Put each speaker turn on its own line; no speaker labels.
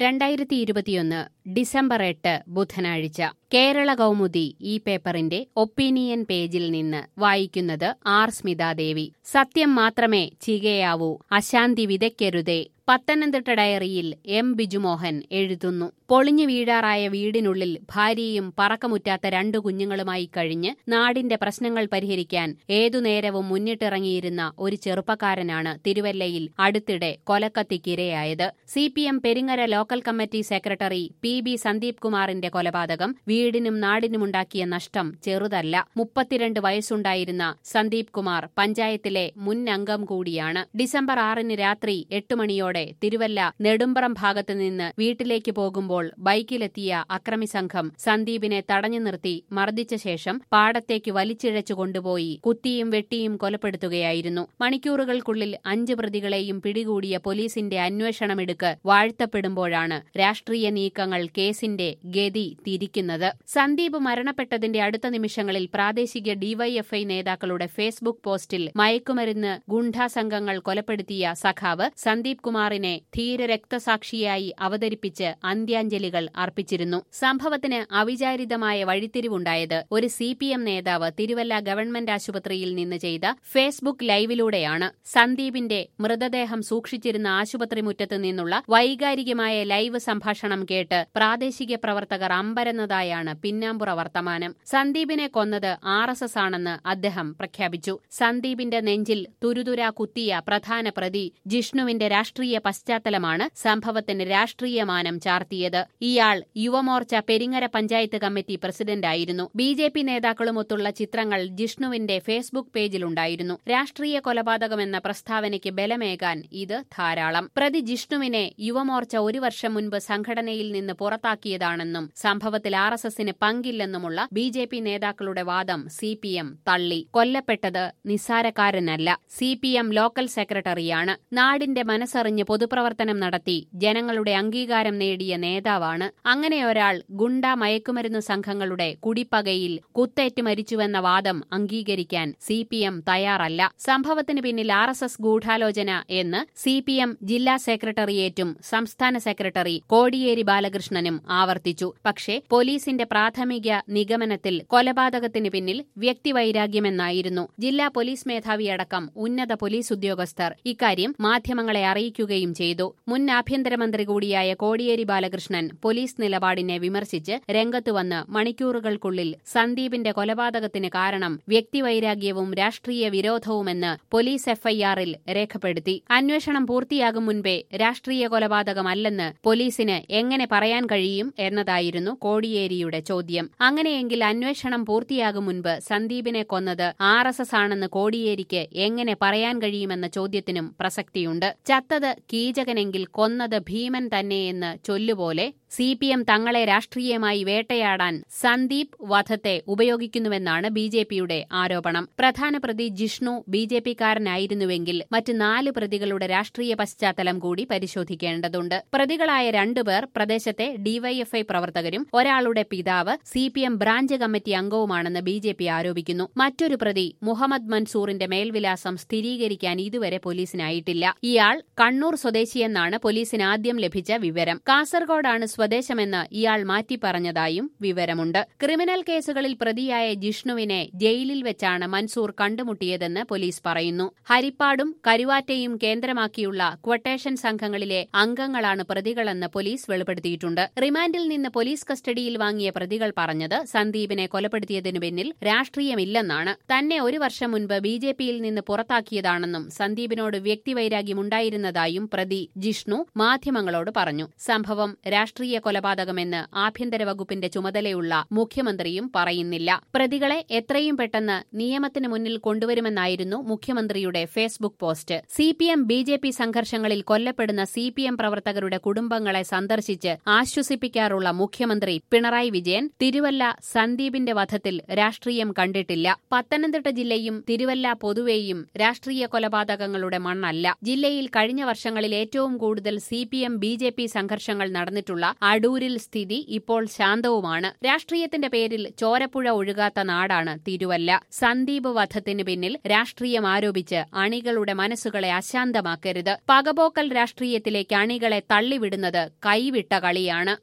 രണ്ടായിരത്തി ഇരുപത്തിയൊന്ന് ഡിസംബർ എട്ട് ബുധനാഴ്ച കേരള കൗമുദി ഈ പേപ്പറിന്റെ ഒപ്പീനിയൻ പേജിൽ നിന്ന് വായിക്കുന്നത് ആർ സ്മിതാദേവി സത്യം മാത്രമേ ചികയാവൂ അശാന്തി വിതയ്ക്കരുതേ പത്തനംതിട്ട ഡയറിയിൽ എം ബിജുമോഹൻ എഴുതുന്നു പൊളിഞ്ഞു വീഴാറായ വീടിനുള്ളിൽ ഭാര്യയും പറക്കമുറ്റാത്ത രണ്ടു കുഞ്ഞുങ്ങളുമായി കഴിഞ്ഞ് നാടിന്റെ പ്രശ്നങ്ങൾ പരിഹരിക്കാൻ ഏതു നേരവും മുന്നിട്ടിറങ്ങിയിരുന്ന ഒരു ചെറുപ്പക്കാരനാണ് തിരുവല്ലയിൽ അടുത്തിടെ കൊലക്കത്തിക്കിരയായത് C P M Peringara local committee secretary P B Sandeep കുമാറിന്റെ കൊലപാതകം വീടിനും നാടിനുമുണ്ടാക്കിയ നഷ്ടം ചെറുതല്ല മുപ്പത്തിരണ്ട് വയസ്സുണ്ടായിരുന്ന സന്ദീപ് കുമാർ പഞ്ചായത്തിലെ മുൻ അംഗം കൂടിയാണ് ഡിസംബർ ആറിന് രാത്രി എട്ട് മണിയോടെ തിരുവല്ല നെടുമ്പ്രം ഭാഗത്ത് നിന്ന് വീട്ടിലേക്ക് പോകുമ്പോൾ ബൈക്കിലെത്തിയ അക്രമി സംഘം സന്ദീപിനെ തടഞ്ഞു നിർത്തി മർദ്ദിച്ച ശേഷം പാടത്തേക്ക് വലിച്ചിഴച്ചു കൊണ്ടുപോയി കുത്തിയും വെട്ടിയും കൊലപ്പെടുത്തുകയായിരുന്നു മണിക്കൂറുകൾക്കുള്ളിൽ അഞ്ച് പ്രതികളെയും പിടികൂടിയ പോലീസിന്റെ അന്വേഷണമെടുക്ക് വാഴ്ത്തപ്പെടുമ്പോഴാണ് രാഷ്ട്രീയ നീക്കങ്ങൾ കേസിന്റെ ഗതി തിരിക്കുന്നത് സന്ദീപ് മരണപ്പെട്ടതിന്റെ അടുത്ത നിമിഷങ്ങളിൽ പ്രാദേശിക ഡിവൈഎഫ്ഐ നേതാക്കളുടെ ഫേസ്ബുക്ക് പോസ്റ്റിൽ മയക്കുമരുന്ന് ഗുണ്ടാ സംഘങ്ങൾ കൊലപ്പെടുത്തിയ സഖാവ് സന്ദീപ് കുമാറിനെ ധീരരക്തസാക്ഷിയായി അവതരിപ്പിച്ച് അന്ത്യാഞ്ജലികൾ അർപ്പിച്ചിരുന്നു സംഭവത്തിന് അവിചാരിതമായ വഴിത്തിരിവുണ്ടായത് ഒരു സി പി എം നേതാവ് തിരുവല്ല ഗവൺമെന്റ് ആശുപത്രിയിൽ നിന്ന് ചെയ്ത ഫേസ്ബുക്ക് ലൈവിലൂടെയാണ് സന്ദീപിന്റെ മൃതദേഹം സൂക്ഷിച്ചിരുന്ന ആശുപത്രി മുറ്റത്ത് നിന്നുള്ള വൈകാരികമായ ലൈവ് സംഭാഷണം കേട്ട് പ്രാദേശിക പ്രവർത്തകർ അമ്പരന്നതായാണ് പിന്നാമ്പുറ വർത്തമാനം സന്ദീപിനെ കൊന്നത് ആർ എസ് എസ് ആണെന്ന് അദ്ദേഹം പ്രഖ്യാപിച്ചു സന്ദീപിന്റെ നെഞ്ചിൽ തുരുതുരാ കുത്തിയ പ്രധാന പ്രതി ജിഷ്ണുവിന്റെ രാഷ്ട്രീയ പശ്ചാത്തലമാണ് സംഭവത്തിന് രാഷ്ട്രീയമാനം ചാർത്തിയത് ഇയാൾ യുവമോർച്ച പെരിങ്ങര പഞ്ചായത്ത് കമ്മിറ്റി പ്രസിഡന്റായിരുന്നു ബി ജെ പി നേതാക്കളുമൊത്തുള്ള ചിത്രങ്ങൾ ജിഷ്ണുവിന്റെ ഫേസ്ബുക്ക് പേജിലുണ്ടായിരുന്നു രാഷ്ട്രീയ കൊലപാതകമെന്ന പ്രസ്താവനയ്ക്ക് ബലമേകാൻ ഇത് ധാരാളം പ്രതി ജിഷ്ണുവിനെ യുവമോർച്ച ഒരു വർഷം മുൻപ് സംഘടനയിൽ നിന്ന് പുറത്താക്കിയതാണെന്നും സംഭവത്തിൽ ആർ എസ് എസിന് പങ്കില്ലെന്നുമുള്ള ബി ജെ പി നേതാക്കളുടെ വാദം സി പി എം തള്ളി കൊല്ലപ്പെട്ടത് നിസ്സാരക്കാരനല്ല സി പി എം ലോക്കൽ സെക്രട്ടറിയാണ് നാടിന്റെ മനസ്സറിഞ്ഞ് പൊതുപ്രവർത്തനം നടത്തി ജനങ്ങളുടെ അംഗീകാരം നേടിയ നേതാവാണ് അങ്ങനെയൊരാൾ ഗുണ്ട മയക്കുമരുന്ന് സംഘങ്ങളുടെ കുടിപ്പകയിൽ കുത്തേറ്റ് മരിച്ചുവെന്ന വാദം അംഗീകരിക്കാൻ സി പി എം തയ്യാറല്ല സംഭവത്തിന് പിന്നിൽ ആർ എസ് എസ് ഗൂഢാലോചന എന്ന് സി പി എം ജില്ലാ സെക്രട്ടറിയേറ്റും സംസ്ഥാന സെക്രട്ടറി കോടിയേരി ബാലകൃഷ്ണനും ആവർത്തിച്ചു പക്ഷേ പോലീസിന്റെ പ്രാഥമിക നിഗമനത്തിൽ കൊലപാതകത്തിന് പിന്നിൽ വ്യക്തിവൈരാഗ്യമെന്നായിരുന്നു ജില്ലാ പോലീസ് മേധാവിയടക്കം ഉന്നത പോലീസ് ഉദ്യോഗസ്ഥർ ഇക്കാര്യം മാധ്യമങ്ങളെ അറിയിക്കുകയും ചെയ്തു മുൻ ആഭ്യന്തരമന്ത്രി കൂടിയായ കോടിയേരി ബാലകൃഷ്ണൻ പോലീസ് നിലപാടിനെ വിമർശിച്ച് രംഗത്തുവന്ന് മണിക്കൂറുകൾക്കുള്ളിൽ സന്ദീപിന്റെ കൊലപാതകത്തിന് കാരണം വ്യക്തിവൈരാഗ്യവും രാഷ്ട്രീയ വിരോധവുമെന്ന് പോലീസ് എഫ്ഐആറിൽ രേഖപ്പെടുത്തി അന്വേഷണം പൂർത്തിയാകും മുൻപേ രാഷ്ട്രീയ കൊലപാതകമല്ലെന്ന് പോലീസിന് എങ്ങനെ പറയാൻ കഴിയും എന്നതായിരുന്നു കോടിയേരിയുടെ ചോദ്യം അങ്ങനെയെങ്കിൽ അന്വേഷണം പൂർത്തിയാകും മുൻപ് സന്ദീപിനെ കൊന്നത് ആർ എസ് എസ് ആണെന്ന് കോടിയേരിക്ക് എങ്ങനെ പറയാൻ കഴിയുമെന്ന ചോദ്യത്തിനും പ്രസക്തിയുണ്ട് ചത്തത് കീചകനെങ്കിൽ കൊന്നത് ഭീമൻ തന്നെയെന്ന് ചൊല്ലുപോലെ സി പി എം തങ്ങളെ രാഷ്ട്രീയമായി വേട്ടയാടാൻ സന്ദീപ് വധത്തെ ഉപയോഗിക്കുന്നുവെന്നാണ് ബി ജെ പിയുടെ ആരോപണം പ്രധാന പ്രതി ജിഷ്ണു ബി ജെ പിക്കാരനായിരുന്നുവെങ്കിൽ മറ്റ് നാല് പ്രതികളുടെ രാഷ്ട്രീയ പശ്ചാത്തലം കൂടി പരിശോധിക്കേണ്ടതുണ്ട് പ്രതികളായ രണ്ടുപേർ പ്രദേശത്തെ ഡിവൈഎഫ്ഐ പ്രവർത്തകരും ഒരാളുടെ പിതാവ് C P M branch committee അംഗവുമാണെന്ന് ബി ജെ പി ആരോപിക്കുന്നു മറ്റൊരു പ്രതി മുഹമ്മദ് മൻസൂറിന്റെ മേൽവിലാസം സ്ഥിരീകരിക്കാൻ ഇതുവരെ പോലീസിനായിട്ടില്ല ഇയാൾ കണ്ണൂർ സ്വദേശിയെന്നാണ് പോലീസിന് ആദ്യം ലഭിച്ച വിവരം കാസർഗോഡാണ് സ്വദേശമെന്ന് ഇയാൾ മാറ്റി പറഞ്ഞതായും വിവരമുണ്ട് ക്രിമിനൽ കേസുകളിൽ പ്രതിയായ ജിഷ്ണുവിനെ ജയിലിൽ വെച്ചാണ് മൻസൂർ കണ്ടുമുട്ടിയതെന്ന് പോലീസ് പറയുന്നു ഹരിപ്പാടും കരുവാറ്റയും കേന്ദ്രമാക്കിയുള്ള ക്വട്ടേഷൻ സംഘങ്ങളിലെ അംഗങ്ങളാണ് പ്രതികളെന്ന് പോലീസ് വെളിപ്പെടുത്തിയിട്ടുണ്ട് റിമാൻഡിൽ നിന്ന് പോലീസ് കസ്റ്റഡിയിൽ വാങ്ങിയ പ്രതികൾ പറഞ്ഞത് സന്ദീപിനെ കൊലപ്പെടുത്തിയതിനു പിന്നിൽ രാഷ്ട്രീയമില്ലെന്നാണ് തന്നെ ഒരു വർഷം മുൻപ് ബി ജെ പിയിൽ നിന്ന് പുറത്താക്കിയതാണെന്നും സന്ദീപിനോട് വ്യക്തിവൈരാഗ്യമുണ്ടായിരുന്നതായും പ്രതി ജിഷ്ണു മാധ്യമങ്ങളോട് പറഞ്ഞു സംഭവം രാഷ്ട്രീയ കൊലപാതകമെന്ന് ആഭ്യന്തര വകുപ്പിന്റെ ചുമതലയുള്ള മുഖ്യമന്ത്രിയും പറയുന്നില്ല പ്രതികളെ എത്രയും പെട്ടെന്ന് നിയമത്തിന് മുന്നിൽ കൊണ്ടുവരുമെന്നായിരുന്നു മുഖ്യമന്ത്രിയുടെ Facebook post C P M B J P സംഘർഷങ്ങളിൽ കൊല്ലപ്പെടുന്ന സി പി എം പ്രവർത്തകരുടെ കുടുംബങ്ങളെ സന്ദർശിച്ച് ആശ്വസിപ്പിക്കാറുള്ള മുഖ്യമന്ത്രി പിണറായി വിജയൻ തിരുവല്ല സന്ദീപിന്റെ വധത്തിൽ രാഷ്ട്രീയം കണ്ടിട്ടില്ല പത്തനംതിട്ട ജില്ലയും തിരുവല്ല പൊതുവേയും രാഷ്ട്രീയ കൊലപാതകങ്ങളുടെ മണ്ണല്ല ജില്ലയിൽ കഴിഞ്ഞ വർഷങ്ങളിൽ ഏറ്റവും കൂടുതൽ C P M B J P സംഘർഷങ്ങൾ നടന്നിട്ടുള്ള അടൂരിൽ സ്ഥിതി ഇപ്പോൾ ശാന്തവുമാണ് രാഷ്ട്രീയത്തിന്റെ പേരിൽ ചോരപ്പുഴ ഒഴുകാത്ത നാടാണ് തിരുവല്ല സന്ദീപ് വധത്തിന് പിന്നിൽ രാഷ്ട്രീയം ആരോപിച്ച് അണികളുടെ മനസ്സുകളെ അശാന്തമാക്കരുത് പകപോക്കൽ രാഷ്ട്രീയത്തിലേക്ക് അണികളെ തള്ളിവിടുന്നത് കൈവിട്ട കളിയാണ്